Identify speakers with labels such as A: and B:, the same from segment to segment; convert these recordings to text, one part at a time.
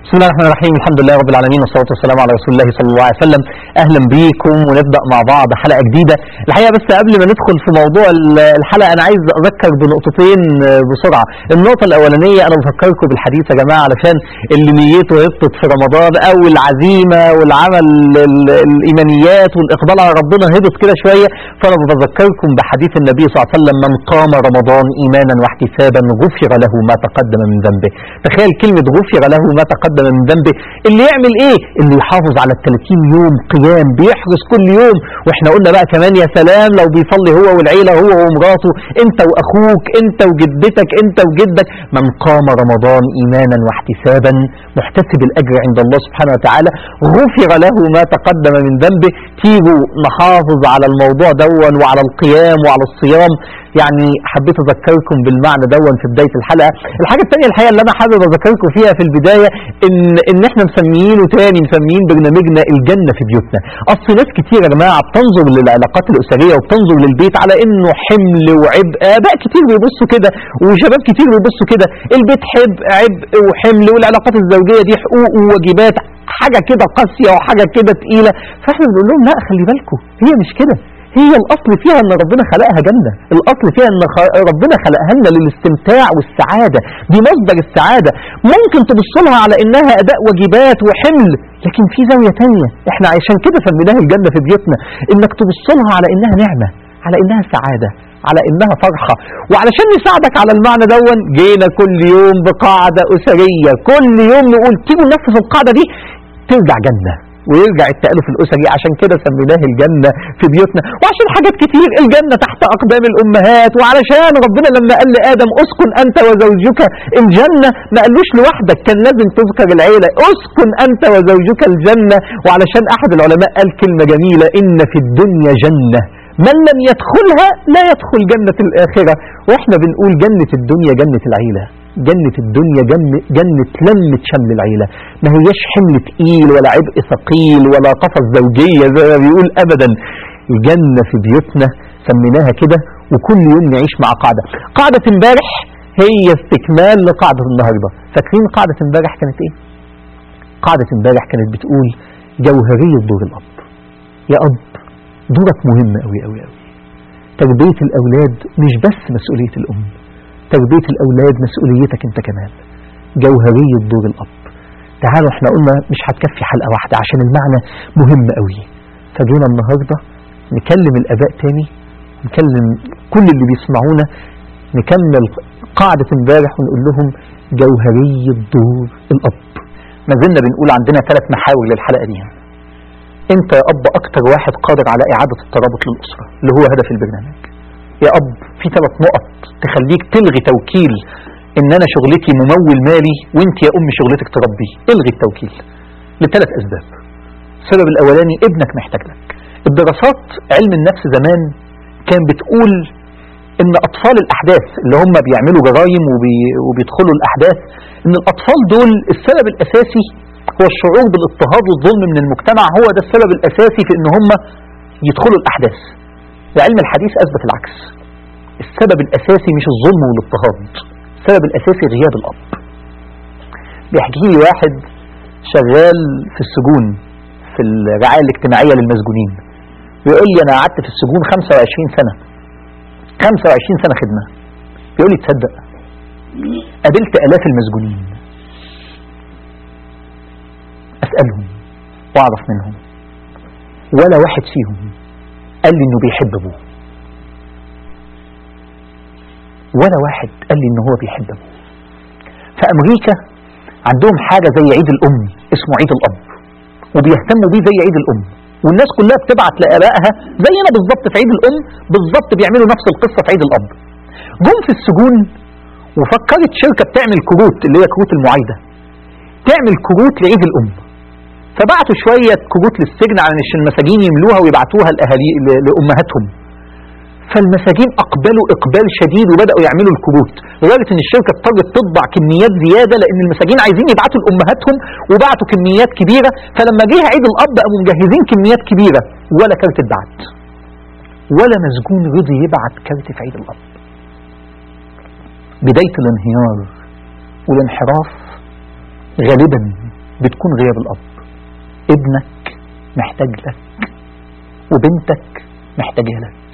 A: بسم الله الرحمن الرحيم الحمد لله رب العالمين والصلاة والسلام على رسول الله صلى الله عليه وسلم أهلا بيكم ونبدأ مع بعض حلقة جديدة الحقيقة بس قبل ما ندخل في موضوع ال- الحلقة أنا عايز أذكر بنقطتين آه، بسرعة النقطة الأولانية أنا بفكركم بالحديث يا جماعة علشان اللي نيته هبطت في رمضان أو العزيمة والعمل ال- الإيمانيات والإقبال على ربنا هبط كده شوية فأنا بذكركم بحديث النبي صلى الله عليه وسلم من قام رمضان إيمانا واحتسابا غفر له ما تقدم من ذنبه تخيل كلمة غفر له ما تقدم من ذنبه اللي يعمل ايه اللي يحافظ على ال 30 يوم قيام بيحرص كل يوم واحنا قلنا بقى كمان يا سلام لو بيصلي هو والعيلة هو ومراته انت واخوك انت وجدتك انت وجدك من قام رمضان ايمانا واحتسابا محتسب الاجر عند الله سبحانه وتعالى غفر له ما تقدم من ذنبه تيجوا نحافظ على الموضوع دون وعلى القيام وعلى الصيام يعني حبيت اذكركم بالمعنى دون في بدايه الحلقه الحاجه الثانيه الحقيقه اللي انا حابب اذكركم فيها في البدايه ان ان احنا مسميينه تاني مسميين برنامجنا الجنه في بيوتنا اصل ناس كتير يا جماعه بتنظر للعلاقات الاسريه وبتنظر للبيت على انه حمل وعبء اباء كتير بيبصوا كده وشباب كتير بيبصوا كده البيت حب عبء وحمل والعلاقات الزوجيه دي حقوق وواجبات حاجه كده قاسيه وحاجه كده تقيله فاحنا بنقول لهم لا خلي بالكم هي مش كده هي الاصل فيها ان ربنا خلقها جنه الاصل فيها ان خ- ربنا خلقها لنا للاستمتاع والسعاده دي مصدر السعاده ممكن تبص لها على انها اداء واجبات وحمل لكن في زاويه تانية احنا عشان كده سميناها الجنه في بيوتنا انك تبص لها على انها نعمه على انها سعاده على انها فرحه وعلشان نساعدك على المعنى دون جينا كل يوم بقاعده اسريه كل يوم نقول تيجوا ننفذ القاعده دي ترجع جنه ويرجع التألف الأسري عشان كده سميناه الجنة في بيوتنا وعشان حاجات كتير الجنة تحت أقدام الأمهات وعلشان ربنا لما قال لآدم أسكن أنت وزوجك الجنة ما قالوش لوحدك كان لازم تذكر العيلة أسكن أنت وزوجك الجنة وعلشان أحد العلماء قال كلمة جميلة إن في الدنيا جنة من لم يدخلها لا يدخل جنة الآخرة وإحنا بنقول جنة الدنيا جنة العيلة جنة الدنيا جنة, جنة لمة شمل العيلة ما هياش حمل تقيل ولا عبء ثقيل ولا قفص زوجية زي ما بيقول أبدا الجنة في بيوتنا سميناها كده وكل يوم نعيش مع قاعدة قاعدة امبارح هي استكمال لقاعدة النهاردة فاكرين قاعدة امبارح كانت ايه قاعدة امبارح كانت بتقول جوهرية دور الأب يا أب دورك مهم أوي أوي أوي تربية الأولاد مش بس مسؤولية الأم تربية الأولاد مسؤوليتك أنت كمان جوهرية دور الأب تعالوا احنا قلنا مش هتكفي حلقة واحدة عشان المعنى مهم قوي فجينا النهاردة نكلم الآباء تاني نكلم كل اللي بيسمعونا نكمل قاعدة امبارح ونقول لهم جوهرية دور الأب ما زلنا بنقول عندنا ثلاث محاور للحلقة دي انت يا أب أكتر واحد قادر على إعادة الترابط للأسرة اللي هو هدف البرنامج يا أب في ثلاث نقط تخليك تلغي توكيل ان انا شغلتي ممول مالي وانت يا ام شغلتك تربي الغي التوكيل لثلاث اسباب السبب الاولاني ابنك محتاج لك الدراسات علم النفس زمان كان بتقول ان اطفال الاحداث اللي هم بيعملوا جرائم وبي وبيدخلوا الاحداث ان الاطفال دول السبب الاساسي هو الشعور بالاضطهاد والظلم من المجتمع هو ده السبب الاساسي في ان هم يدخلوا الاحداث العلم الحديث اثبت العكس السبب الاساسي مش الظلم والاضطهاد السبب الاساسي غياب الاب بيحكي لي واحد شغال في السجون في الرعايه الاجتماعيه للمسجونين بيقول لي انا قعدت في السجون 25 سنه 25 سنه خدمه بيقول لي تصدق قابلت الاف المسجونين اسالهم واعرف منهم ولا واحد فيهم قال لي انه بيحب ابوه ولا واحد قال لي ان هو بيحب ابوه في امريكا عندهم حاجه زي عيد الام اسمه عيد الاب وبيهتموا بيه زي عيد الام والناس كلها بتبعت لابائها زينا بالظبط في عيد الام بالظبط بيعملوا نفس القصه في عيد الاب جم في السجون وفكرت شركه بتعمل كروت اللي هي كروت المعايده تعمل كروت لعيد الام فبعتوا شويه كروت للسجن علشان المساجين يملوها ويبعتوها لاهالي لامهاتهم فالمساجين اقبلوا اقبال شديد وبداوا يعملوا الكروت لدرجه ان الشركه اضطرت تطبع كميات زياده لان المساجين عايزين يبعتوا لامهاتهم وبعتوا كميات كبيره فلما جه عيد الاب قاموا مجهزين كميات كبيره ولا كارت اتبعت ولا مسجون رضي يبعت كارت في عيد الاب بدايه الانهيار والانحراف غالبا بتكون غياب الأب ابنك محتاج لك وبنتك محتاجة لك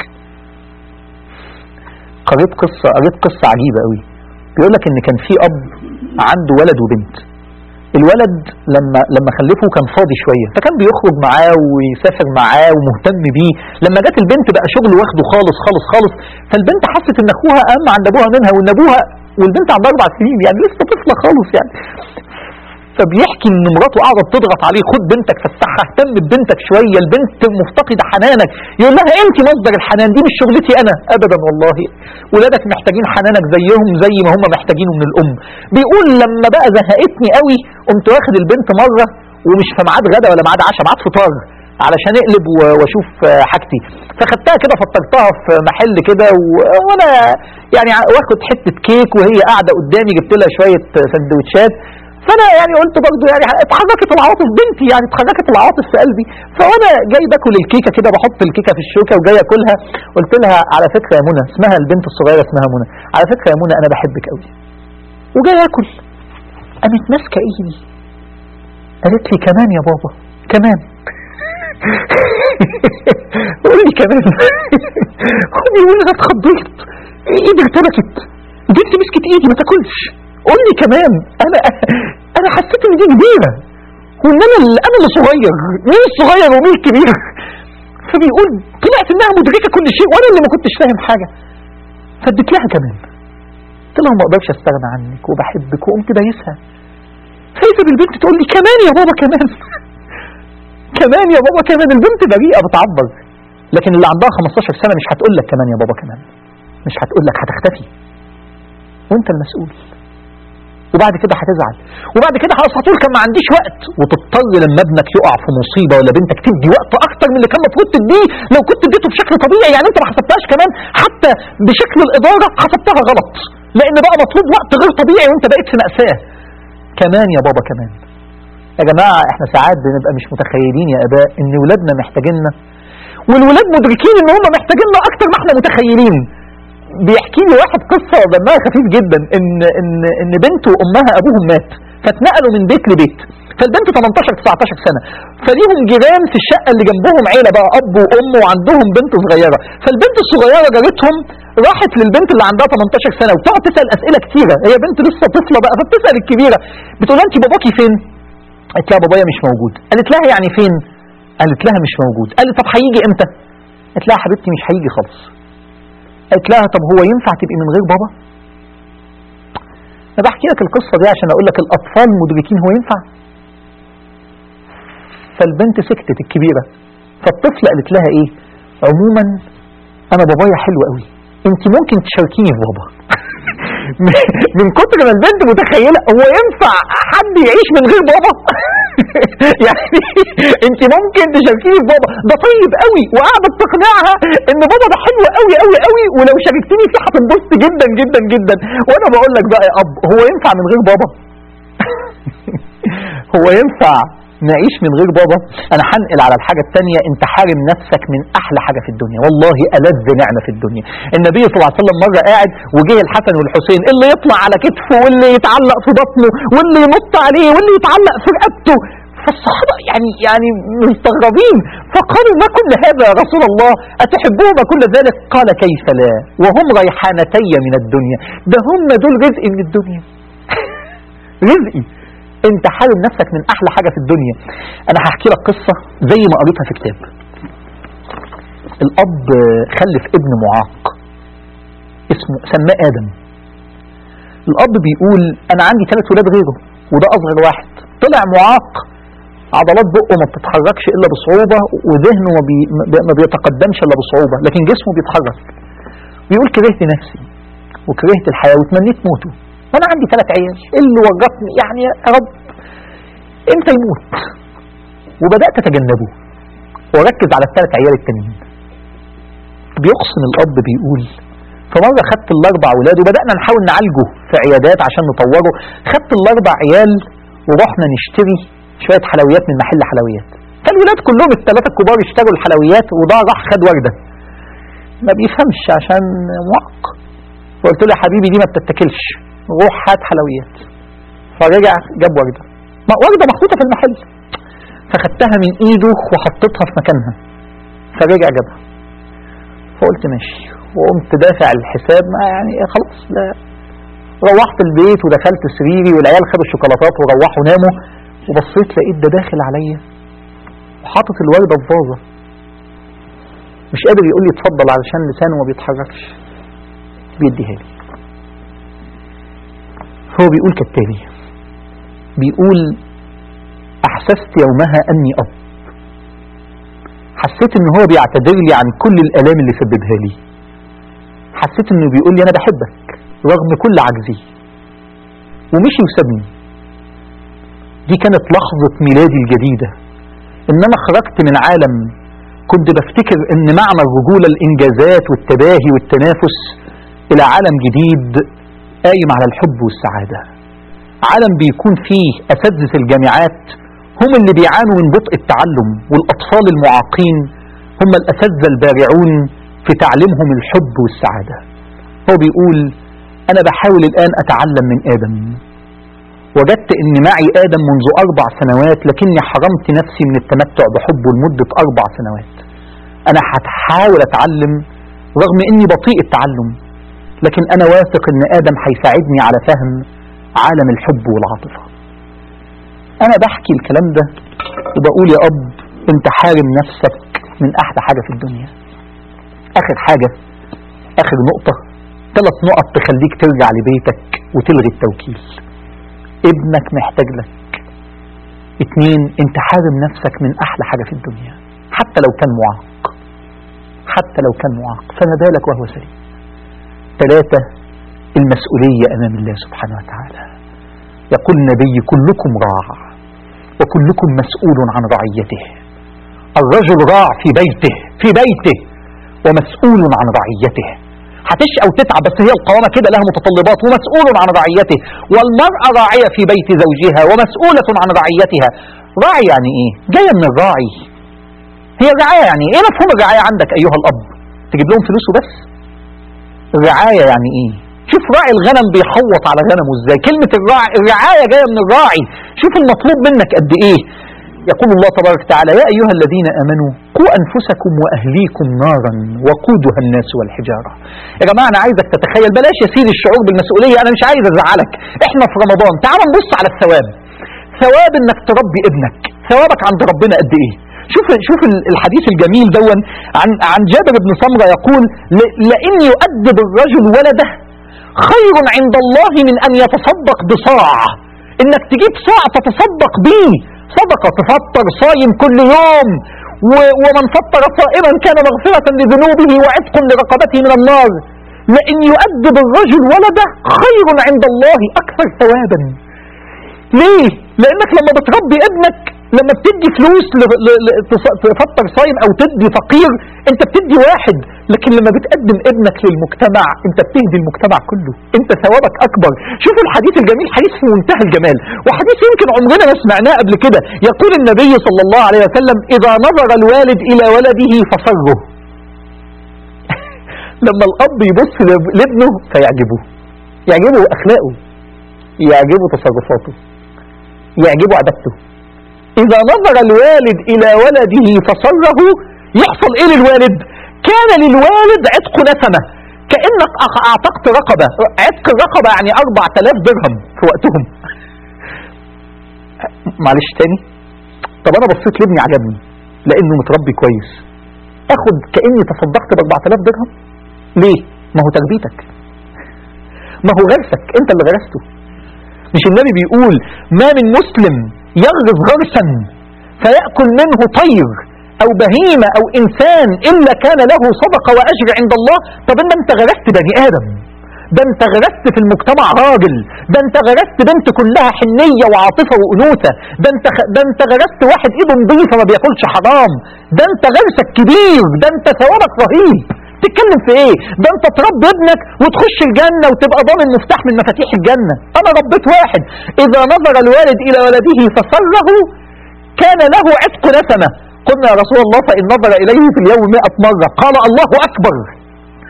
A: قريت قصة قريت قصة عجيبة قوي بيقول لك ان كان في اب عنده ولد وبنت الولد لما لما خلفه كان فاضي شويه فكان بيخرج معاه ويسافر معاه ومهتم بيه لما جت البنت بقى شغله واخده خالص خالص خالص فالبنت حست ان اخوها اهم عند ابوها منها وان ابوها والبنت عندها اربع سنين يعني لسه طفله خالص يعني فبيحكي ان مراته قاعده تضغط عليه خد بنتك فسحها اهتم ببنتك شويه البنت مفتقده حنانك يقول لها انت مصدر الحنان دي مش شغلتي انا ابدا والله ولادك محتاجين حنانك زيهم زي ما هم محتاجينه من الام بيقول لما بقى زهقتني قوي قمت واخد البنت مره ومش في ميعاد غدا ولا ميعاد عشاء ميعاد فطار علشان اقلب و- واشوف آه، حاجتي فخدتها كده فطرتها في محل كده و- وانا يعني واخد حته كيك وهي قاعده قدامي جبت لها شويه سندوتشات فانا يعني قلت برضه يعني اتحركت العواطف بنتي يعني اتحركت العواطف في قلبي فانا جاي باكل الكيكه كده بحط الكيكه في الشوكه وجاي اكلها قلت لها على فكره يا منى اسمها البنت الصغيره اسمها منى على فكره يا منى انا بحبك قوي وجاي اكل قامت ماسكه ايدي قالت لي كمان يا بابا كمان قول لي كمان خدي وانا اتخضيت ايدي ارتبكت البنت مسكت ايدي ما تاكلش قول لي كمان انا انا حسيت ان دي كبيره وان انا اللي انا اللي صغير مين الصغير ومين الكبير فبيقول طلعت انها مدركه كل شيء وانا اللي ما كنتش فاهم حاجه فاديت لها كمان قلت لها ما اقدرش استغنى عنك وبحبك وقمت دايسها فاذا بالبنت تقول لي كمان يا بابا كمان كمان يا بابا كمان البنت بريئه بتعبر لكن اللي عندها 15 سنه مش هتقول لك كمان يا بابا كمان مش هتقول لك هتختفي وانت المسؤول وبعد كده هتزعل وبعد كده خلاص هتقول كان ما عنديش وقت وتضطر لما ابنك يقع في مصيبه ولا بنتك تدي وقت اكتر من اللي كان المفروض تديه لو كنت اديته بشكل طبيعي يعني انت ما حسبتهاش كمان حتى بشكل الاداره حسبتها غلط لان بقى مطلوب وقت غير طبيعي وانت بقيت في ماساه كمان يا بابا كمان يا جماعه احنا ساعات بنبقى مش متخيلين يا اباء ان ولادنا محتاجيننا والولاد مدركين ان هم محتاجيننا اكتر ما احنا متخيلين بيحكي لي واحد قصه دمها خفيف جدا ان ان ان بنته وامها ابوهم مات فاتنقلوا من بيت لبيت فالبنت 18 19 سنه فليهم جيران في الشقه اللي جنبهم عيله بقى اب وام وعندهم بنت صغيره فالبنت الصغيره جارتهم راحت للبنت اللي عندها 18 سنه وتقعد تسال اسئله كتيره هي بنت لسه طفله بقى فبتسال الكبيره بتقول لها انت باباكي فين؟ قالت لها بابايا مش موجود قالت لها يعني فين؟ قالت لها مش موجود قالت طب هيجي امتى؟ قالت لها حبيبتي مش هيجي خالص قالت لها طب هو ينفع تبقي من غير بابا انا بحكي لك القصه دي عشان اقول لك الاطفال مدركين هو ينفع فالبنت سكتت الكبيره فالطفله قالت لها ايه عموما انا بابايا حلو قوي انت ممكن تشاركيني في بابا من كتر ما البنت متخيله هو ينفع حد يعيش من غير بابا يعني انت ممكن تشاركيني في بابا ده طيب قوي وقاعده تقنعها ان بابا ده حلو قوي قوي قوي ولو شاركتني فيه هتنبسط جدا جدا جدا وانا بقول لك بقى يا اب هو ينفع من غير بابا هو ينفع نعيش من غير بابا انا هنقل على الحاجه الثانيه انت حارم نفسك من احلى حاجه في الدنيا والله الذ نعمه في الدنيا النبي صلى الله عليه وسلم مره قاعد وجه الحسن والحسين اللي يطلع على كتفه واللي يتعلق في بطنه واللي ينط عليه واللي يتعلق في رقبته فالصحابه يعني يعني مستغربين فقالوا ما كل هذا يا رسول الله اتحبهما كل ذلك قال كيف لا وهم ريحانتي من الدنيا ده هم دول رزقي من الدنيا رزقي انت حارم نفسك من احلى حاجه في الدنيا انا هحكي لك قصه زي ما قريتها في كتاب الاب خلف ابن معاق اسمه سماه ادم الاب بيقول انا عندي ثلاث ولاد غيره وده اصغر واحد طلع معاق عضلات بقه ما بتتحركش الا بصعوبه وذهنه ما, بي ما بيتقدمش الا بصعوبه لكن جسمه بيتحرك بيقول كرهت نفسي وكرهت الحياه وتمنيت موته وانا عندي ثلاث عيال إيه اللي ورطني يعني يا رب امتى يموت وبدات اتجنبه واركز على الثلاث عيال التانيين بيقسم الاب بيقول فمره خدت الاربع ولاد وبدانا نحاول نعالجه في عيادات عشان نطوره خدت الاربع عيال ورحنا نشتري شويه حلويات من محل حلويات فالولاد كلهم الثلاثه الكبار اشتروا الحلويات وده راح خد ورده ما بيفهمش عشان معق فقلت له يا حبيبي دي ما بتتاكلش روح هات حلويات فرجع جاب ورده ما- وردة محطوطة في المحل فخدتها من ايده وحطيتها في مكانها فرجع جابها فقلت ماشي وقمت دافع الحساب ما يعني إيه خلاص لا روحت البيت ودخلت سريري والعيال خدوا الشوكولاتات وروحوا ناموا وبصيت لقيت ده داخل عليا وحاطط الوردة في فازة مش قادر يقول لي اتفضل علشان لسانه ما بيتحركش بيديها لي هو بيقول كالتالي بيقول احسست يومها اني اب حسيت ان هو بيعتذر لي عن كل الالام اللي سببها لي حسيت انه بيقول لي انا بحبك رغم كل عجزي ومشي وسابني دي كانت لحظة ميلادي الجديدة ان انا خرجت من عالم كنت بفتكر ان معنى الرجولة الانجازات والتباهي والتنافس الى عالم جديد قايم على الحب والسعادة عالم بيكون فيه اساتذة الجامعات هم اللي بيعانوا من بطء التعلم والاطفال المعاقين هم الاساتذة البارعون في تعليمهم الحب والسعادة هو بيقول انا بحاول الان اتعلم من ادم وجدت ان معي ادم منذ اربع سنوات لكني حرمت نفسي من التمتع بحبه لمدة اربع سنوات انا هحاول اتعلم رغم اني بطيء التعلم لكن انا واثق ان ادم هيساعدني على فهم عالم الحب والعاطفة انا بحكي الكلام ده وبقول يا اب انت حارم نفسك من احلى حاجة في الدنيا اخر حاجة اخر نقطة ثلاث نقط تخليك ترجع لبيتك وتلغي التوكيل ابنك محتاج لك اتنين انت حارم نفسك من احلى حاجة في الدنيا حتى لو كان معاق حتى لو كان معاق فما بالك وهو سليم ثلاثة المسؤولية امام الله سبحانه وتعالى يقول النبي كلكم راع وكلكم مسؤول عن رعيته الرجل راع في بيته في بيته ومسؤول عن رعيته هتشقى وتتعب بس هي القوامة كده لها متطلبات ومسؤول عن رعيته والمرأة راعية في بيت زوجها ومسؤولة عن رعيتها راعي يعني ايه جاية من الراعي هي الرعاية يعني ايه مفهوم الرعاية عندك ايها الاب تجيب لهم فلوس وبس الرعاية يعني ايه شوف راعي الغنم بيحوط على غنمه ازاي كلمة الراعي الرعاية جاية من الراعي شوف المطلوب منك قد ايه يقول الله تبارك وتعالى يا أيها الذين آمنوا قوا أنفسكم وأهليكم نارا وقودها الناس والحجارة يا جماعة أنا عايزك تتخيل بلاش يا سيدي الشعور بالمسؤولية أنا مش عايز أزعلك إحنا في رمضان تعال نبص على الثواب ثواب إنك تربي ابنك ثوابك عند ربنا قد إيه شوف شوف الحديث الجميل دون عن عن جابر بن سمره يقول ل- لئن يؤدب الرجل ولده خير عند الله من ان يتصدق بصاع انك تجيب صاع تتصدق بيه صدقة تفطر صايم كل يوم و- ومن فطر صائما كان مغفرة لذنوبه وعتق لرقبته من النار لئن يؤدب الرجل ولده خير عند الله أكثر ثوابا ليه؟ لأنك لما بتربي ابنك لما بتدي فلوس ل- ل- ل- تص- تفطر صايم أو تدي فقير أنت بتدي واحد لكن لما بتقدم ابنك للمجتمع أنت بتهدي المجتمع كله أنت ثوابك أكبر شوف الحديث الجميل حديث في منتهى الجمال وحديث يمكن عمرنا ما سمعناه قبل كده يقول النبي صلى الله عليه وسلم إذا نظر الوالد إلى ولده فسره لما الأب يبص لاب- لابنه فيعجبه يعجبه أخلاقه يعجبه تصرفاته يعجبه عبادته إذا نظر الوالد إلى ولده فسره يحصل إيه للوالد كان للوالد عتق نسمة كأنك أع- أعتقت رقبة عتق الرقبة يعني 4000 درهم في وقتهم معلش تاني طب أنا بصيت لابني عجبني لأنه متربي كويس أخد كأني تصدقت ب 4000 درهم ليه؟ ما هو تربيتك ما هو غرسك أنت اللي غرسته مش النبي بيقول ما من مسلم يغرس غرسا فيأكل منه طير أو بهيمة أو إنسان إلا كان له صدقة وأجر عند الله طب إن أنت غرست بني آدم ده أنت غرست في المجتمع راجل ده أنت غرست بنت كلها حنية وعاطفة وأنوثة ده أنت خ... ده أنت غرست واحد إيده نظيفة ما بياكلش حرام ده أنت غرسك كبير ده أنت ثوابك رهيب تتكلم في ايه ده انت تربي ابنك وتخش الجنة وتبقى ضامن مفتاح من مفاتيح الجنة انا ربيت واحد اذا نظر الوالد الى ولده فسره كان له عتق نسمة قلنا يا رسول الله فإن نظر إليه في اليوم مئة مرة قال الله أكبر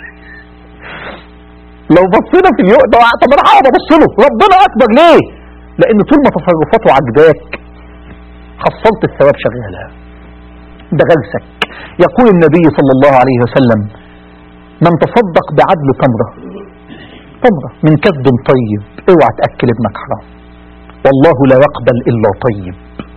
A: لو بصينا في اليوم ده طب انا هقعد ابص له ربنا اكبر ليه لأن طول ما تصرفاته عجباك حصلت الثواب شغالها ده غرسك يقول النبي صلى الله عليه وسلم من تصدق بعدل تمرة تمرة من كسب طيب اوعى تأكل ابنك حرام والله لا يقبل إلا طيب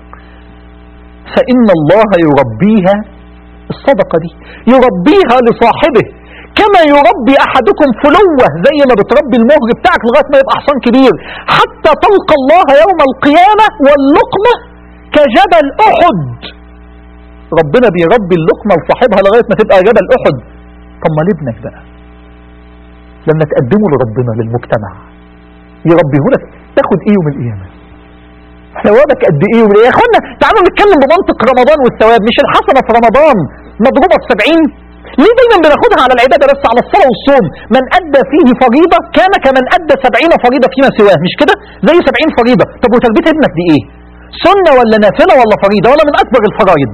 A: فإن الله يربيها الصدقة دي يربيها لصاحبه كما يربي أحدكم فلوة زي ما بتربي المهر بتاعك لغاية ما يبقى حصان كبير حتى تلقى الله يوم القيامة واللقمة كجبل أحد ربنا بيربي اللقمة لصاحبها لغاية ما تبقى جبل أحد طب ما لابنك بقى لما تقدمه لربنا للمجتمع يربيه لك تاخد ايه يوم القيامة ثوابك قد ايه يوم القيامة يا اخوانا تعالوا نتكلم بمنطق رمضان والثواب مش الحسنة في رمضان مضروبة في 70 ليه دايما بناخدها على العبادة بس على الصلاة والصوم من أدى فيه فريضة كان كمن أدى 70 فريضة فيما سواه مش كده زي 70 فريضة طب وتربية ابنك دي ايه سنة ولا نافلة ولا فريضة ولا من أكبر الفرائض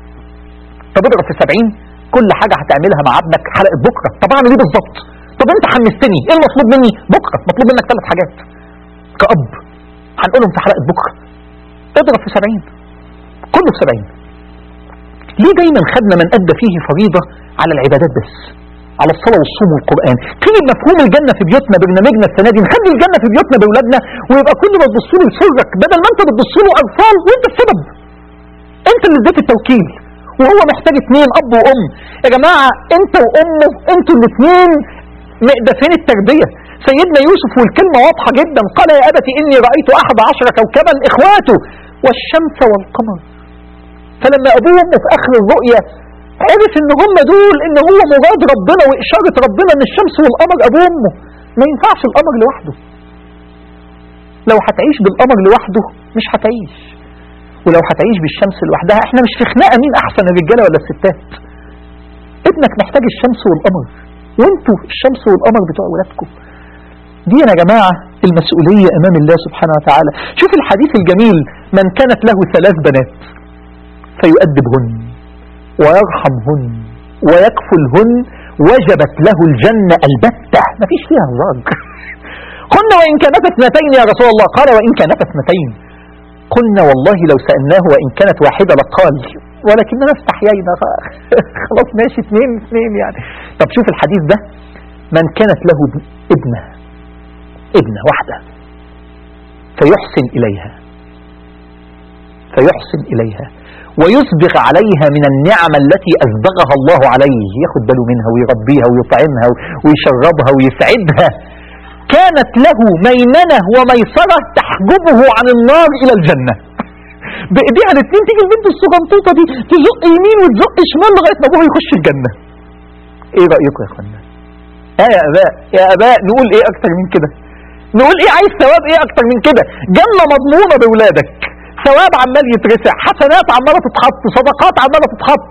A: طب اضرب في 70 كل حاجة هتعملها مع ابنك حلقة بكرة طب اعمل ايه بالظبط طب انت حمستني ايه المطلوب مني بكرة مطلوب منك ثلاث حاجات كأب هنقولهم في حلقة بكرة اضرب في 70 كله في 70 ليه دايما خدنا من أدى فيه فريضة على العبادات بس على الصلاة والصوم والقرآن تيجي مفهوم الجنة في بيوتنا برنامجنا السنة دي نخلي الجنة في بيوتنا بأولادنا ويبقى كل ما تبص له لسرك بدل ما انت بتبص له أطفال وانت السبب انت اللي اديت التوكيل وهو محتاج اثنين اب وام يا جماعة انت وامه انتوا الاثنين مقدفين التربية سيدنا يوسف والكلمة واضحة جدا قال يا أبت إني رأيت أحد عشر كوكبا إخواته والشمس والقمر فلما أبوه وأمه في آخر الرؤية عرف إن هم دول إن هو مراد ربنا وإشارة ربنا إن الشمس والقمر أبوه وأمه ما ينفعش القمر لوحده لو هتعيش بالقمر لوحده مش هتعيش ولو هتعيش بالشمس لوحدها احنا مش في خناقه مين احسن الرجاله ولا الستات ابنك محتاج الشمس والقمر وانتوا الشمس والقمر بتوع ولادكم دي يا جماعة المسؤولية أمام الله سبحانه وتعالى شوف الحديث الجميل من كانت له ثلاث بنات فيؤدبهن ويرحمهن ويكفلهن وجبت له الجنة البتة ما فيش فيها هزار قلنا وإن كانت اثنتين يا رسول الله قال وإن كانت اثنتين قلنا والله لو سألناه وإن كانت واحدة لقال ولكننا استحيينا خلاص ماشي اثنين اثنين يعني طب شوف الحديث ده من كانت له ابنة ابنة واحدة فيحسن إليها فيحسن إليها ويسبغ عليها من النعم التي أسبغها الله عليه ياخد باله منها ويربيها ويطعمها ويشربها ويسعدها كانت له ميمنة وميسرة تحجبه عن النار إلى الجنة بإيديها الاثنين تيجي البنت الصغنطوطة دي تزق يمين وتزق شمال لغاية ما أبوها يخش الجنة إيه رأيكم يا إخوانا؟ آه يا آباء يا آباء نقول إيه أكتر من كده؟ نقول إيه عايز ثواب إيه أكتر من كده؟ جنة مضمونة بأولادك ثواب عمال يترسع حسنات عمالة تتحط صدقات عمالة تتحط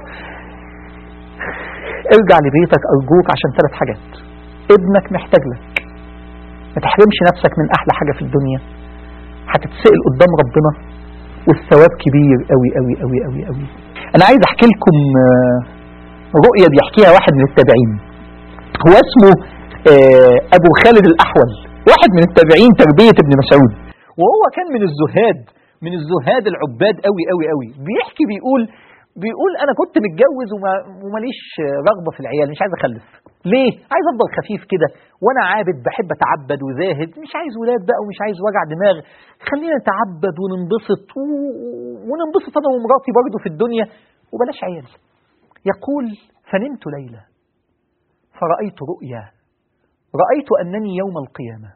A: ارجع لبيتك أرجوك عشان ثلاث حاجات ابنك محتاج لك ما تحرمش نفسك من أحلى حاجة في الدنيا هتتسأل قدام ربنا والثواب كبير قوي قوي قوي قوي قوي أنا عايز أحكي لكم رؤية بيحكيها واحد من التابعين هو اسمه أبو خالد الأحول واحد من التابعين تربية ابن مسعود وهو كان من الزهاد من الزهاد العباد قوي قوي قوي بيحكي بيقول بيقول انا كنت متجوز وما وماليش رغبه في العيال مش عايز اخلف ليه عايز افضل خفيف كده وانا عابد بحب اتعبد وزاهد مش عايز ولاد بقى ومش عايز وجع دماغ خلينا نتعبد وننبسط و... وننبسط انا ومراتي برضه في الدنيا وبلاش عيال يقول فنمت ليله فرايت رؤيا رايت انني يوم القيامه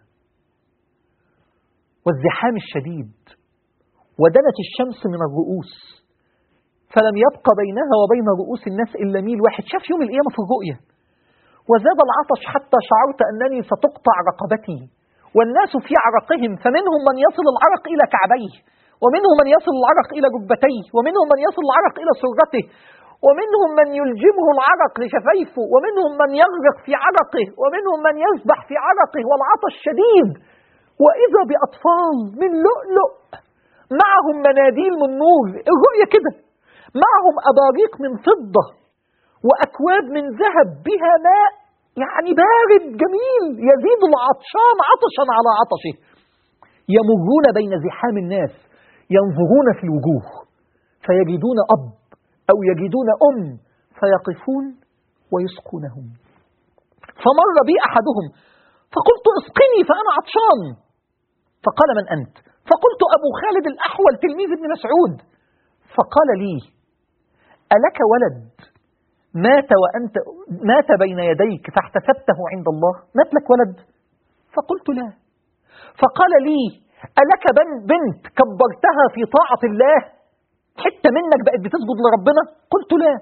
A: والزحام الشديد ودنت الشمس من الرؤوس فلم يبق بينها وبين رؤوس الناس إلا ميل واحد شاف يوم القيامة في الرؤية وزاد العطش حتى شعرت أنني ستقطع رقبتي والناس في عرقهم فمنهم من يصل العرق إلى كعبيه ومنهم من يصل العرق إلى جبتيه ومنهم من يصل العرق إلى سرته ومنهم من يلجمه العرق لشفيفه ومنهم من يغرق في عرقه ومنهم من يسبح في عرقه والعطش شديد وإذا بأطفال من لؤلؤ معهم مناديل من نور الرؤية كده معهم أباريق من فضة وأكواب من ذهب بها ماء يعني بارد جميل يزيد العطشان عطشا على عطشه يمرون بين زحام الناس ينظرون في الوجوه فيجدون أب أو يجدون أم فيقفون ويسقونهم فمر بي أحدهم فقلت اسقني فأنا عطشان فقال من أنت فقلت أبو خالد الأحول تلميذ ابن مسعود فقال لي ألك ولد مات وأنت مات بين يديك فاحتسبته عند الله مات لك ولد فقلت لا فقال لي ألك بنت كبرتها في طاعة الله حتة منك بقت بتسجد لربنا قلت لا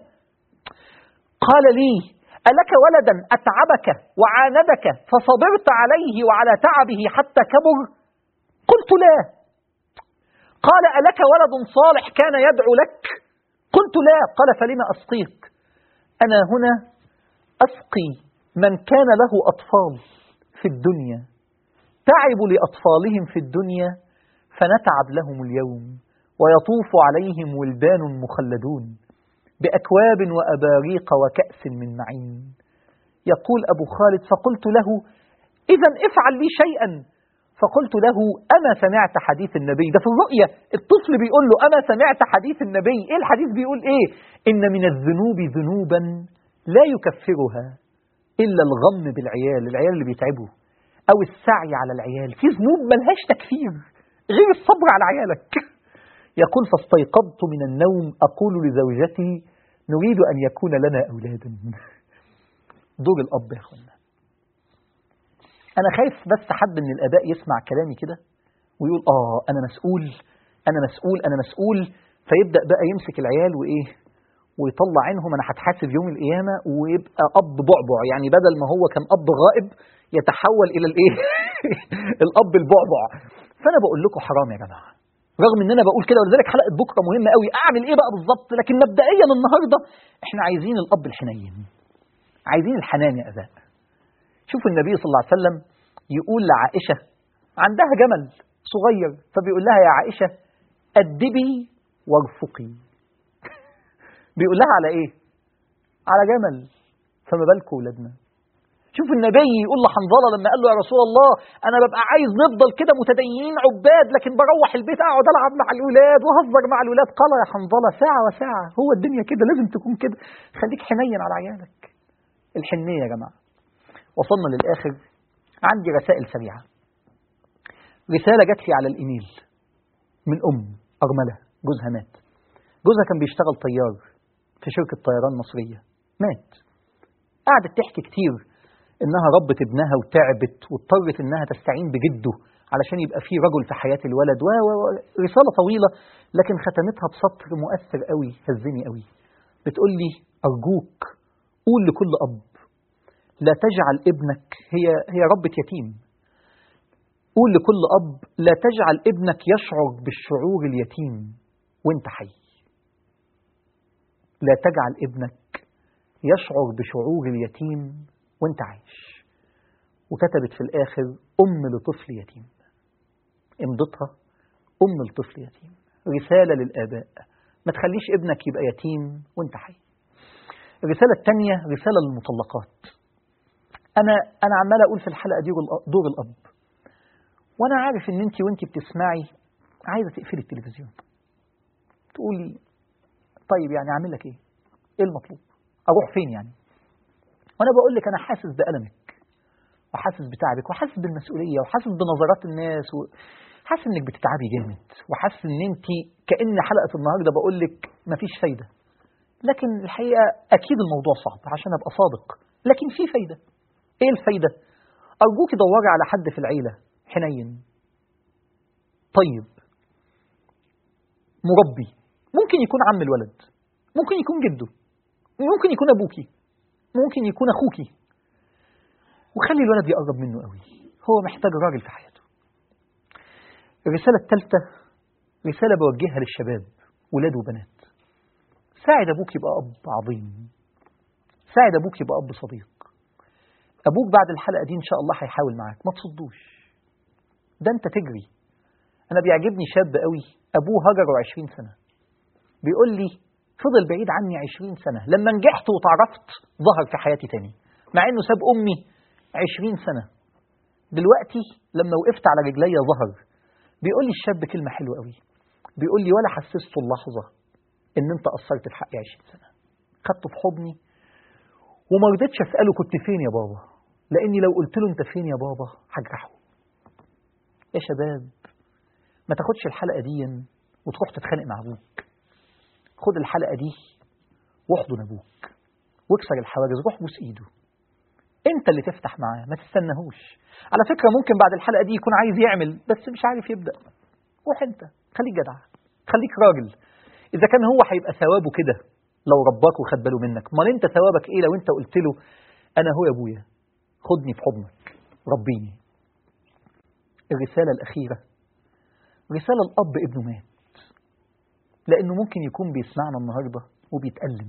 A: قال لي ألك ولدا أتعبك وعاندك فصبرت عليه وعلى تعبه حتى كبر قلت لا قال ألك ولد صالح كان يدعو لك قلت لا قال فلما أسقيك أنا هنا أسقي من كان له أطفال في الدنيا تعبوا لأطفالهم في الدنيا فنتعب لهم اليوم ويطوف عليهم ولدان مخلدون بأكواب وأباريق وكأس من معين يقول أبو خالد فقلت له إذا افعل لي شيئا فقلت له أما سمعت حديث النبي ده في الرؤية الطفل بيقول له أما سمعت حديث النبي إيه الحديث بيقول إيه إن من الذنوب ذنوبا لا يكفرها إلا الغم بالعيال العيال اللي بيتعبوا أو السعي على العيال في ذنوب ملهاش تكفير غير الصبر على عيالك يقول فاستيقظت من النوم أقول لزوجتي نريد أن يكون لنا أولادا دور الأب يا أخوانا أنا خايف بس حد من الآباء يسمع كلامي كده ويقول آه أنا مسؤول أنا مسؤول أنا مسؤول فيبدأ بقى يمسك العيال وإيه ويطلع عينهم أنا هتحاسب يوم القيامة ويبقى أب بعبع يعني بدل ما هو كان أب غائب يتحول إلى الإيه الأب البعبع فأنا بقول لكم حرام يا جماعة رغم ان انا بقول كده ولذلك حلقه بكره مهمه قوي اعمل ايه بقى بالظبط لكن مبدئيا النهارده احنا عايزين الاب الحنين عايزين الحنان يا اباء شوفوا النبي صلى الله عليه وسلم يقول لعائشه عندها جمل صغير فبيقول لها يا عائشه ادبي وارفقي بيقول لها على ايه على جمل فما بالكم ولادنا شوف النبي يقول لحنظله لما قال له يا رسول الله انا ببقى عايز نفضل كده متدينين عباد لكن بروح البيت اقعد العب مع الولاد واهزر مع الولاد قال يا حنظله ساعه وساعه هو الدنيا كده لازم تكون كده خليك حنين على عيالك الحنيه يا جماعه وصلنا للاخر عندي رسائل سريعه رساله جات لي على الايميل من ام ارمله جوزها مات جوزها كان بيشتغل طيار في شركه طيران مصريه مات قعدت تحكي كتير انها ربت ابنها وتعبت واضطرت انها تستعين بجده علشان يبقى في رجل في حياه الولد و رساله طويله لكن ختمتها بسطر مؤثر قوي هزني قوي بتقول لي ارجوك قول لكل اب لا تجعل ابنك هي هي ربة يتيم قول لكل اب لا تجعل ابنك يشعر بالشعور اليتيم وانت حي لا تجعل ابنك يشعر بشعور اليتيم وانت عايش وكتبت في الآخر أم لطفل يتيم امضتها أم لطفل يتيم رسالة للآباء ما تخليش ابنك يبقى يتيم وانت حي الرسالة الثانية رسالة للمطلقات أنا أنا عمال أقول في الحلقة دي دور الأب وأنا عارف إن أنت وأنت بتسمعي عايزة تقفلي التلفزيون تقولي طيب يعني أعمل لك إيه؟ إيه المطلوب؟ أروح فين يعني؟ وانا بقول لك انا حاسس بألمك وحاسس بتعبك وحاسس بالمسؤوليه وحاسس بنظرات الناس وحاسس انك بتتعبي جامد وحاسس ان انت كان حلقه النهارده بقول لك مفيش فايده لكن الحقيقه اكيد الموضوع صعب عشان ابقى صادق لكن في فايده ايه الفايده ارجوك دوري على حد في العيله حنين طيب مربي ممكن يكون عم الولد ممكن يكون جده ممكن يكون ابوكي ممكن يكون اخوكي وخلي الولد يقرب منه قوي هو محتاج راجل في حياته الرسالة الثالثة رسالة بوجهها للشباب ولاد وبنات ساعد أبوك يبقى أب عظيم ساعد أبوك يبقى أب صديق أبوك بعد الحلقة دي إن شاء الله هيحاول معاك ما تصدوش ده أنت تجري أنا بيعجبني شاب قوي أبوه هجره 20 سنة بيقول لي فضل بعيد عني 20 سنة لما نجحت وتعرفت ظهر في حياتي تاني مع انه ساب امي 20 سنة دلوقتي لما وقفت على رجلي ظهر بيقول لي الشاب كلمة حلوة قوي بيقول لي ولا حسسته اللحظة ان انت قصرت في حقي 20 سنة خدته في حضني وما رضيتش اساله كنت فين يا بابا لاني لو قلت له انت فين يا بابا هجرحه يا شباب ما تاخدش الحلقة دي وتروح تتخانق مع ابوك خد الحلقة دي واحضن ابوك واكسر الحواجز روح بوس ايده انت اللي تفتح معاه ما تستناهوش على فكرة ممكن بعد الحلقة دي يكون عايز يعمل بس مش عارف يبدأ روح انت خليك جدع خليك راجل اذا كان هو هيبقى ثوابه كده لو رباك وخد باله منك امال انت ثوابك ايه لو انت قلت له انا هو يا ابويا خدني في حضنك ربيني الرسالة الأخيرة رسالة الأب ابنه مات لأنه ممكن يكون بيسمعنا النهاردة وبيتألم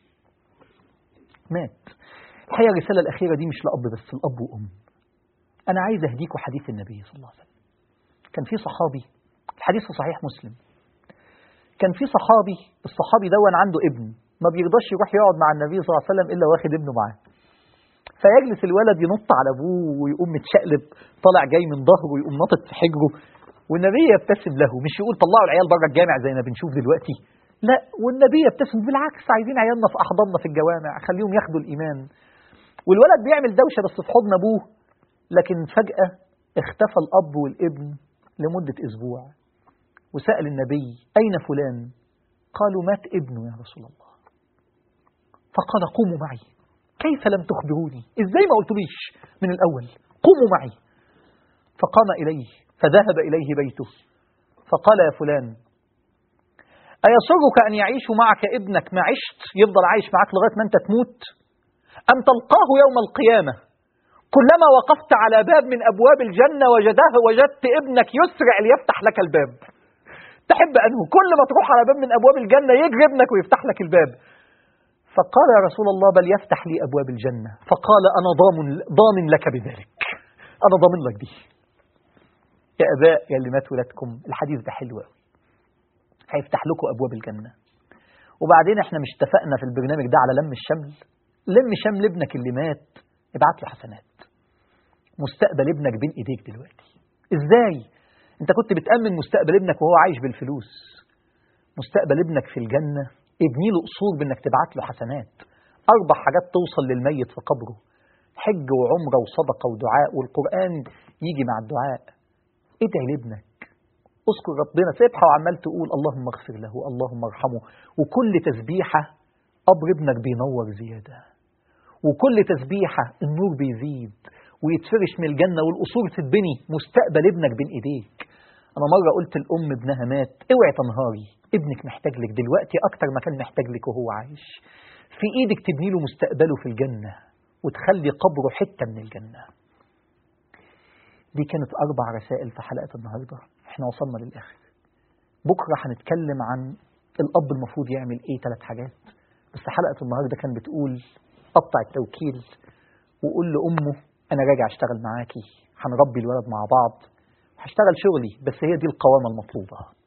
A: مات الحقيقة الرسالة الأخيرة دي مش لأب بس الأب وأم أنا عايز أهديكوا حديث النبي صلى الله عليه وسلم كان في صحابي الحديث في صحيح مسلم كان في صحابي الصحابي دون عنده ابن ما بيرضاش يروح يقعد مع النبي صلى الله عليه وسلم إلا واخد ابنه معاه فيجلس الولد ينط على ابوه ويقوم متشقلب طالع جاي من ظهره ويقوم ناطط في حجره والنبي يبتسم له مش يقول طلعوا العيال بره الجامع زي ما بنشوف دلوقتي لا والنبي يبتسم بالعكس عايزين عيالنا في احضاننا في الجوامع خليهم ياخدوا الايمان والولد بيعمل دوشه بس في حضن ابوه لكن فجاه اختفى الاب والابن لمده اسبوع وسال النبي اين فلان قالوا مات ابنه يا رسول الله فقال قوموا معي كيف لم تخبروني ازاي ما قلتليش من الاول قوموا معي فقام اليه فذهب اليه بيته فقال يا فلان ايسرك ان يعيش معك ابنك ما عشت يفضل عايش معك لغايه ما انت تموت ام تلقاه يوم القيامه كلما وقفت على باب من ابواب الجنه وجده وجدت ابنك يسرع ليفتح لك الباب تحب انه كل ما تروح على باب من ابواب الجنه يجري ابنك ويفتح لك الباب فقال يا رسول الله بل يفتح لي أبواب الجنة فقال أنا ضامن, ضامن لك بذلك أنا ضامن لك دي يا أباء يا اللي مات ولادكم الحديث ده حلو قوي هيفتح لكم أبواب الجنة وبعدين احنا مش اتفقنا في البرنامج ده على لم الشمل لم شمل ابنك اللي مات ابعت له حسنات مستقبل ابنك بين ايديك دلوقتي ازاي انت كنت بتأمن مستقبل ابنك وهو عايش بالفلوس مستقبل ابنك في الجنة ابني له قصور بانك تبعت له حسنات اربع حاجات توصل للميت في قبره حج وعمره وصدقه ودعاء والقران يجي مع الدعاء ادعي لابنك اذكر ربنا سبحه وعمال تقول اللهم اغفر له اللهم ارحمه وكل تسبيحه قبر ابنك بينور زياده وكل تسبيحه النور بيزيد ويتفرش من الجنه والقصور تتبني مستقبل ابنك بين ايديك انا مره قلت الام ابنها مات اوعي تنهاري ابنك محتاج لك دلوقتي أكتر ما كان محتاج لك وهو عايش في إيدك تبني له مستقبله في الجنة وتخلي قبره حتة من الجنة دي كانت أربع رسائل في حلقة النهاردة احنا وصلنا للآخر بكرة هنتكلم عن الأب المفروض يعمل إيه ثلاث حاجات بس حلقة النهاردة كان بتقول قطع التوكيل وقول لأمه أنا راجع أشتغل معاكي هنربي الولد مع بعض هشتغل شغلي بس هي دي القوامة المطلوبة